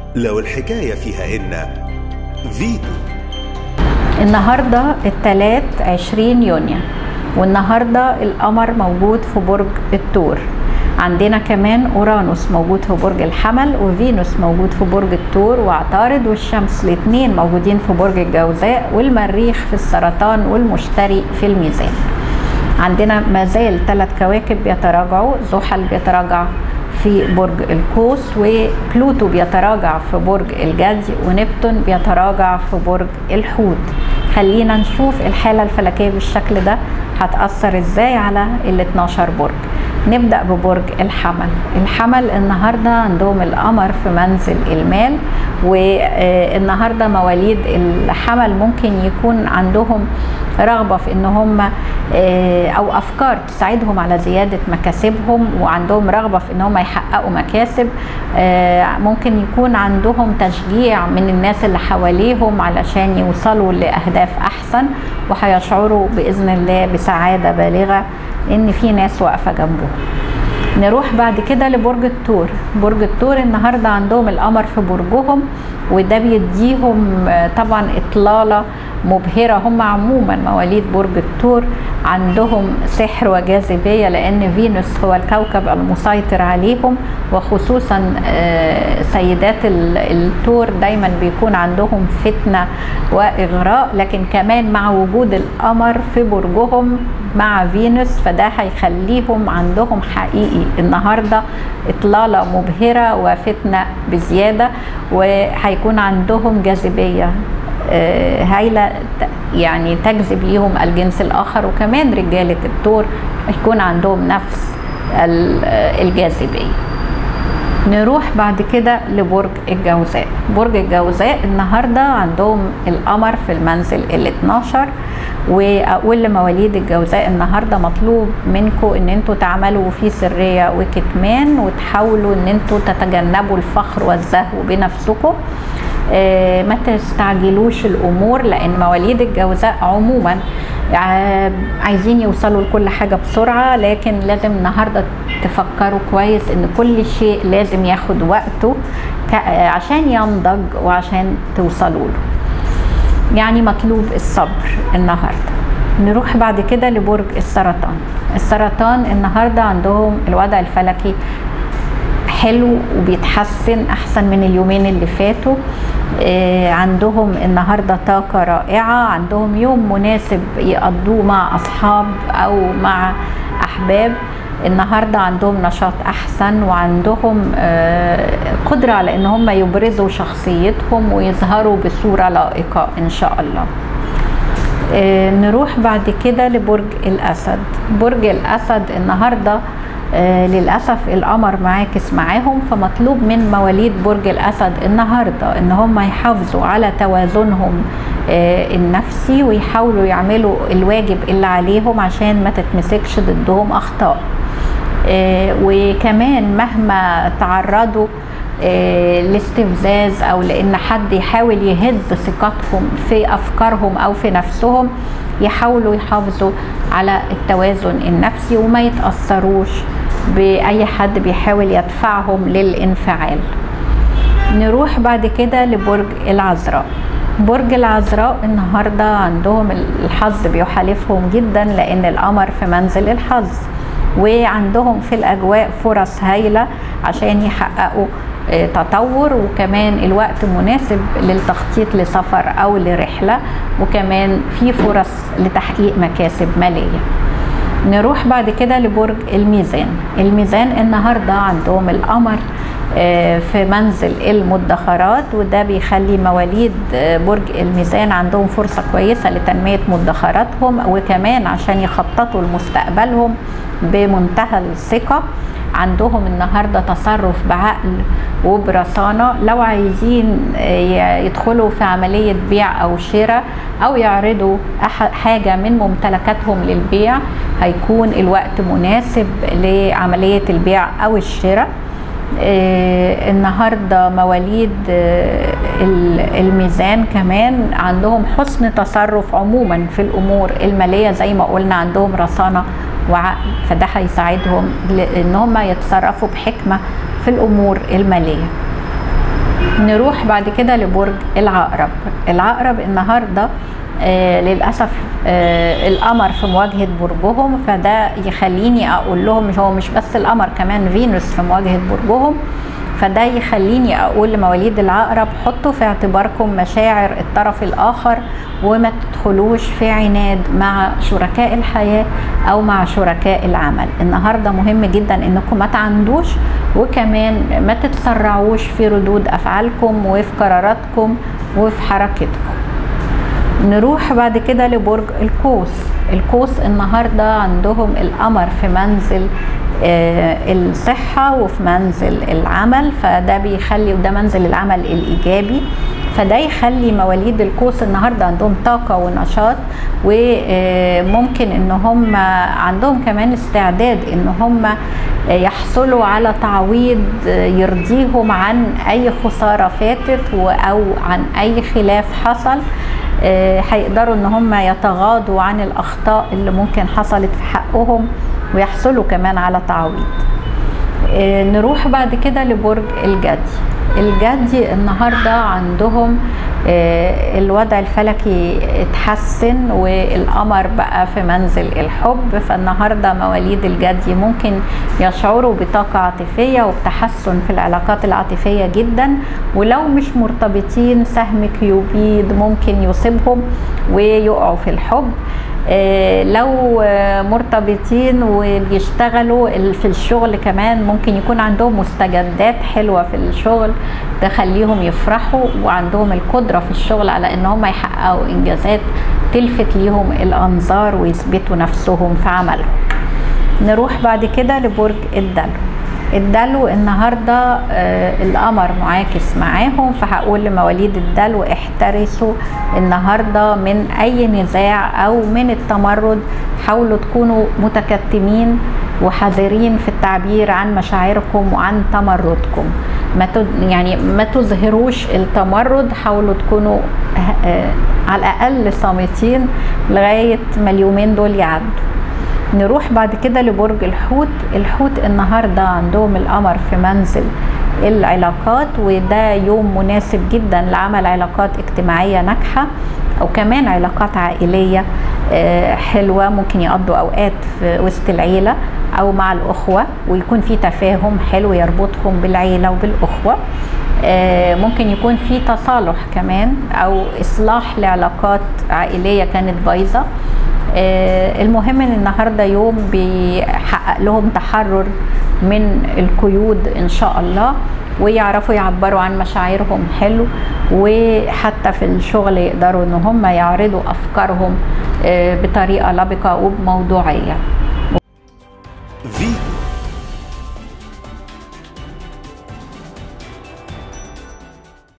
لو الحكاية فيها إن فيتو النهاردة التلات عشرين يونيو والنهاردة القمر موجود في برج الثور عندنا كمان اورانوس موجود في برج الحمل وفينوس موجود في برج الثور وعطارد والشمس الاثنين موجودين في برج الجوزاء والمريخ في السرطان والمشتري في الميزان عندنا ما زال ثلاث كواكب بيتراجعوا زحل بيتراجع في برج القوس وبلوتو بيتراجع في برج الجدي ونبتون بيتراجع في برج الحوت خلينا نشوف الحالة الفلكية بالشكل ده هتأثر ازاي على ال 12 برج نبدأ ببرج الحمل الحمل النهاردة عندهم القمر في منزل المال والنهاردة مواليد الحمل ممكن يكون عندهم رغبة في ان هم او افكار تساعدهم على زيادة مكاسبهم وعندهم رغبة في ان هم يحققوا مكاسب ممكن يكون عندهم تشجيع من الناس اللي حواليهم علشان يوصلوا لأهداف احسن وهيشعروا بإذن الله بسعادة بالغة ان في ناس واقفة جنبهم نروح بعد كده لبرج الثور برج الثور النهارده عندهم القمر في برجهم وده بيديهم طبعا اطلاله مبهره هم عموما مواليد برج الثور عندهم سحر وجاذبيه لان فينوس هو الكوكب المسيطر عليهم وخصوصا سيدات الثور دايما بيكون عندهم فتنه واغراء لكن كمان مع وجود القمر في برجهم مع فينوس فده هيخليهم عندهم حقيقي النهارده اطلاله مبهره وفتنه بزياده وهيكون عندهم جاذبيه هايله يعني تجذب ليهم الجنس الاخر وكمان رجاله الثور يكون عندهم نفس الجاذبيه نروح بعد كده لبرج الجوزاء برج الجوزاء النهارده عندهم القمر في المنزل ال 12 واقول لمواليد الجوزاء النهارده مطلوب منكم ان انتوا تعملوا في سريه وكتمان وتحاولوا ان انتوا تتجنبوا الفخر والزهو بنفسكم آه ما تستعجلوش الامور لان مواليد الجوزاء عموما عايزين يوصلوا لكل حاجه بسرعه لكن لازم النهارده تفكروا كويس ان كل شيء لازم ياخد وقته عشان ينضج وعشان توصلوا له يعني مطلوب الصبر النهارده نروح بعد كده لبرج السرطان السرطان النهارده عندهم الوضع الفلكي حلو وبيتحسن احسن من اليومين اللي فاتوا آه عندهم النهارده طاقه رائعه عندهم يوم مناسب يقضوه مع اصحاب او مع احباب النهارده عندهم نشاط احسن وعندهم آه قدره على ان هم يبرزوا شخصيتهم ويظهروا بصوره لائقه ان شاء الله آه نروح بعد كده لبرج الاسد برج الاسد النهارده آه للاسف القمر معاكس معاهم فمطلوب من مواليد برج الاسد النهارده ان هم يحافظوا على توازنهم آه النفسي ويحاولوا يعملوا الواجب اللي عليهم عشان ما تتمسكش ضدهم اخطاء آه وكمان مهما تعرضوا لاستفزاز او لان حد يحاول يهز ثقتهم في افكارهم او في نفسهم يحاولوا يحافظوا على التوازن النفسي وما يتاثروش باي حد بيحاول يدفعهم للانفعال نروح بعد كده لبرج العذراء برج العذراء النهارده عندهم الحظ بيحالفهم جدا لان القمر في منزل الحظ وعندهم في الاجواء فرص هايله عشان يحققوا تطور وكمان الوقت مناسب للتخطيط لسفر او لرحله وكمان في فرص لتحقيق مكاسب ماليه نروح بعد كده لبرج الميزان الميزان النهارده عندهم القمر في منزل المدخرات وده بيخلي مواليد برج الميزان عندهم فرصة كويسة لتنمية مدخراتهم وكمان عشان يخططوا لمستقبلهم بمنتهى الثقة عندهم النهاردة تصرف بعقل وبرصانة لو عايزين يدخلوا في عملية بيع أو شراء أو يعرضوا حاجة من ممتلكاتهم للبيع هيكون الوقت مناسب لعملية البيع أو الشراء آه النهارده مواليد آه الميزان كمان عندهم حسن تصرف عموما في الامور الماليه زي ما قلنا عندهم رصانه وعقل فده هيساعدهم ان هم يتصرفوا بحكمه في الامور الماليه نروح بعد كده لبرج العقرب العقرب النهارده آه للاسف آه القمر في مواجهه برجهم فده يخليني اقول لهم مش هو مش بس القمر كمان فينوس في مواجهه برجهم فده يخليني اقول لمواليد العقرب حطوا في اعتباركم مشاعر الطرف الاخر وما تدخلوش في عناد مع شركاء الحياه او مع شركاء العمل النهارده مهم جدا انكم ما تعندوش وكمان ما تتسرعوش في ردود افعالكم وفي قراراتكم وفي حركتكم نروح بعد كده لبرج القوس القوس النهارده عندهم القمر في منزل آه الصحة وفي منزل العمل فده بيخلي وده منزل العمل الإيجابي فده يخلي مواليد القوس النهارده عندهم طاقة ونشاط وممكن ان هم عندهم كمان استعداد ان هم يحصلوا على تعويض يرضيهم عن اي خسارة فاتت او عن اي خلاف حصل هيقدروا ان هم يتغاضوا عن الاخطاء اللي ممكن حصلت في حقهم ويحصلوا كمان على تعويض نروح بعد كده لبرج الجدي الجدي النهارده عندهم الوضع الفلكي اتحسن والقمر بقى في منزل الحب فالنهارده مواليد الجدي ممكن يشعروا بطاقه عاطفيه وبتحسن في العلاقات العاطفيه جدا ولو مش مرتبطين سهم كيوبيد ممكن يصيبهم ويقعوا في الحب لو مرتبطين وبيشتغلوا في الشغل كمان ممكن يكون عندهم مستجدات حلوه في الشغل تخليهم يفرحوا وعندهم القدره في الشغل على ان هم يحققوا انجازات تلفت ليهم الانظار ويثبتوا نفسهم في عملهم نروح بعد كده لبرج الدلو الدلو النهارده آه القمر معاكس معاهم فهقول لمواليد الدلو احترسوا النهارده من اي نزاع او من التمرد حاولوا تكونوا متكتمين وحذرين في التعبير عن مشاعركم وعن تمردكم ما يعني ما تظهروش التمرد حاولوا تكونوا آه على الاقل صامتين لغايه ما اليومين دول يعدوا نروح بعد كده لبرج الحوت الحوت النهارده عندهم القمر في منزل العلاقات وده يوم مناسب جدا لعمل علاقات اجتماعية ناجحة أو كمان علاقات عائلية حلوة ممكن يقضوا أوقات في وسط العيلة أو مع الأخوة ويكون في تفاهم حلو يربطهم بالعيلة وبالأخوة ممكن يكون في تصالح كمان أو إصلاح لعلاقات عائلية كانت بايظة المهم ان النهارده يوم بيحقق لهم تحرر من القيود ان شاء الله ويعرفوا يعبروا عن مشاعرهم حلو وحتى في الشغل يقدروا ان هم يعرضوا افكارهم بطريقه لبقه وبموضوعيه فيتو